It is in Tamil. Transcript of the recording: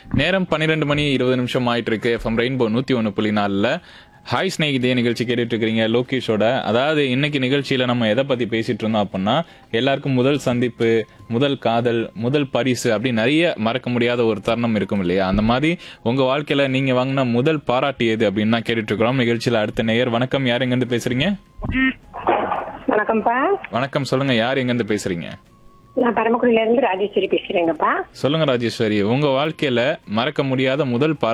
நேரம் பன்னிரெண்டு மணி இருபது நிமிஷம் ஆயிட்டு இருக்கு எஃப்எம் ரெயின்போ நூத்தி ஒன்று புள்ளி நாலில் ஹாய் ஸ்நேகிதே நிகழ்ச்சி கேட்டுட்டு இருக்கிறீங்க லோகேஷோட அதாவது இன்னைக்கு நிகழ்ச்சியில நம்ம எதை பத்தி பேசிட்டு இருந்தோம் அப்படின்னா எல்லாருக்கும் முதல் சந்திப்பு முதல் காதல் முதல் பரிசு அப்படி நிறைய மறக்க முடியாத ஒரு தருணம் இருக்கும் இல்லையா அந்த மாதிரி உங்க வாழ்க்கையில நீங்க வாங்கின முதல் பாராட்டு எது அப்படின்னு தான் கேட்டுட்டு இருக்கிறோம் நிகழ்ச்சியில அடுத்த நேயர் வணக்கம் யார் எங்க இருந்து பேசுறீங்க வணக்கம்ப்பா வணக்கம் சொல்லுங்க யார் எங்க இருந்து பேசுறீங்க நான் பரமக்குடியில இருந்து ராஜேஸ்வரி பேசுறேங்கப்பா சொல்லுங்க ராஜேஸ்வரி உங்க வாழ்க்கையில மறக்க முடியாத முதல் பாராட்டு